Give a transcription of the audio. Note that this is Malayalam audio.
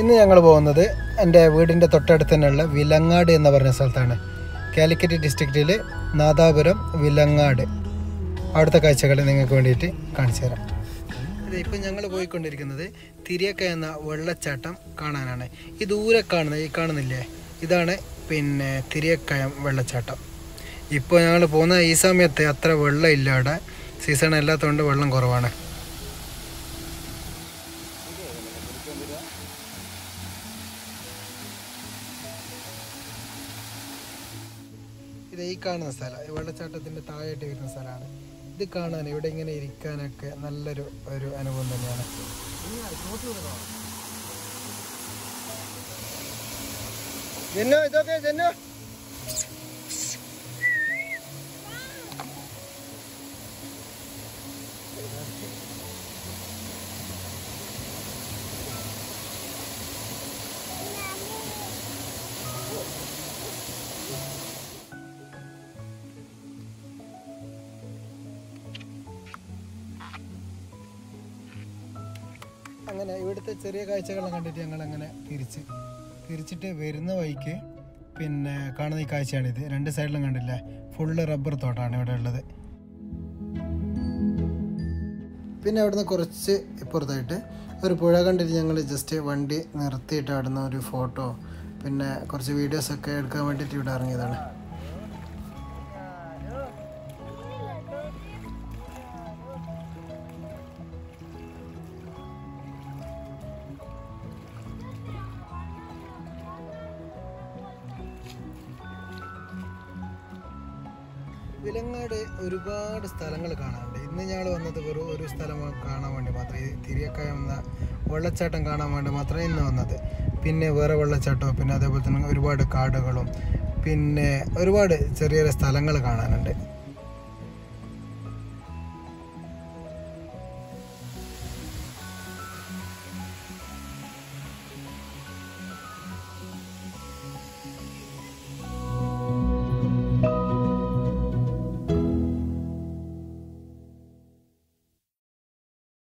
ഇന്ന് ഞങ്ങൾ പോകുന്നത് എൻ്റെ വീടിൻ്റെ തൊട്ടടുത്ത് തന്നെയുള്ള വിലങ്ങാട് എന്ന് പറഞ്ഞ സ്ഥലത്താണ് കാലിക്കറ്റ് ഡിസ്ട്രിക്റ്റിൽ നാദാപുരം വിലങ്ങാട് അവിടുത്തെ കാഴ്ചകൾ നിങ്ങൾക്ക് വേണ്ടിയിട്ട് കാണിച്ചു തരാം ഇത് ഇപ്പം ഞങ്ങൾ പോയിക്കൊണ്ടിരിക്കുന്നത് തിരിയക്ക എന്ന വെള്ളച്ചാട്ടം കാണാനാണ് ഈ ദൂരെ കാണുന്ന ഈ കാണുന്നില്ലേ ഇതാണ് പിന്നെ തിരിയക്കയം വെള്ളച്ചാട്ടം ഇപ്പോൾ ഞങ്ങൾ പോകുന്ന ഈ സമയത്ത് അത്ര വെള്ളം ഇല്ല അവിടെ സീസൺ അല്ലാത്തതുകൊണ്ട് വെള്ളം കുറവാണ് ഇത് ഈ കാണുന്ന സ്ഥലം ഈ വെള്ളച്ചാട്ടത്തിൻ്റെ താഴെയായിട്ട് വരുന്ന സ്ഥലമാണ് ഇത് കാണാൻ ഇവിടെ ഇങ്ങനെ ഇരിക്കാനൊക്കെ നല്ലൊരു ഒരു അനുഭവം തന്നെയാണ് ജന്നു ഇതൊക്കെ ജന്നു അങ്ങനെ ഇവിടുത്തെ ചെറിയ കാഴ്ചകളെല്ലാം കണ്ടിട്ട് ഞങ്ങൾ അങ്ങനെ തിരിച്ച് തിരിച്ചിട്ട് വരുന്ന വഴിക്ക് പിന്നെ കാണുന്ന ഈ കാഴ്ചയാണിത് രണ്ട് സൈഡിലും കണ്ടില്ലേ ഫുള്ള് റബ്ബർ തോട്ടമാണ് ഇവിടെ ഉള്ളത് പിന്നെ അവിടുന്ന് കുറച്ച് ഇപ്പുറത്തായിട്ട് ഒരു പുഴ കണ്ടിട്ട് ഞങ്ങൾ ജസ്റ്റ് വണ്ടി നിർത്തിയിട്ട് അവിടുന്ന് ഒരു ഫോട്ടോ പിന്നെ കുറച്ച് വീഡിയോസൊക്കെ എടുക്കാൻ വേണ്ടിയിട്ട് ഇവിടെ ഇറങ്ങിയതാണ് വിലങ്ങാട് ഒരുപാട് സ്ഥലങ്ങൾ കാണാനുണ്ട് ഇന്ന് ഞങ്ങൾ വന്നത് വെറും ഒരു സ്ഥലം കാണാൻ വേണ്ടി മാത്രം ഈ തിരിയക്കായം എന്ന വെള്ളച്ചാട്ടം കാണാൻ വേണ്ടി മാത്രമേ ഇന്ന് വന്നത് പിന്നെ വേറെ വെള്ളച്ചാട്ടവും പിന്നെ അതേപോലെ തന്നെ ഒരുപാട് കാടുകളും പിന്നെ ഒരുപാട് ചെറിയ ചെറിയ സ്ഥലങ്ങൾ കാണാനുണ്ട്